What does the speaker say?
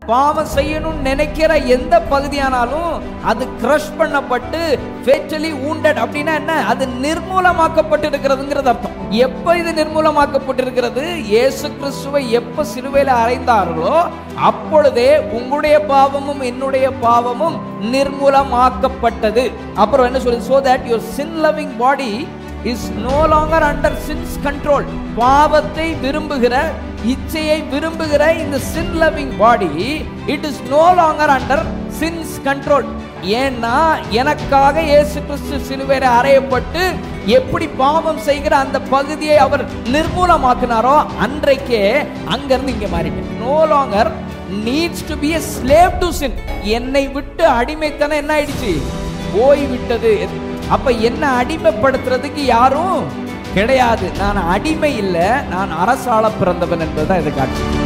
பாவம் செய்யணும்னு நினைக்கிற எந்த பகுதியானாலும் அது கிரஷ் பண்ணப்பட்டு ஃபேட்டலி wounded அப்படின்னா என்ன அது நிர்மூலமாக்கப்பட்டு இருக்கிறதுங்கிறது அர்த்தம் எப்ப இது நிர்மூலமாக்கப்பட்டு இருக்கிறது இயேசு கிறிஸ்துவை எப்ப சிலுவையில அறைந்தார்களோ அப்பொழுதே உங்களுடைய பாவமும் என்னுடைய பாவமும் நிர்மூலமாக்கப்பட்டது அப்புறம் என்ன சொல்லி so that your sin loving body is no longer under sin's control பாவத்தை விரும்புகிற இச்சையை விரும்புகிற இந்த sin loving body it is no longer under sin's control ஏன்னா எனக்காக இயேசு கிறிஸ்து சிலுவையில அறையப்பட்டு எப்படி பாவம் செய்கிற அந்த பகுதியை அவர் நிர்மூலமாக்கினாரோ அன்றைக்கே அங்கிருந்து இங்க மாறிட்டேன் no longer needs to be a slave to sin என்னை விட்டு அடிமைத்தனம் என்ன ஆயிடுச்சு போய் விட்டது அப்ப என்ன அடிமைப்படுத்துறதுக்கு யாரும் கிடையாது நான் அடிமை இல்லை நான் அரசாள பிறந்தவன் என்பதுதான் இது காட்டு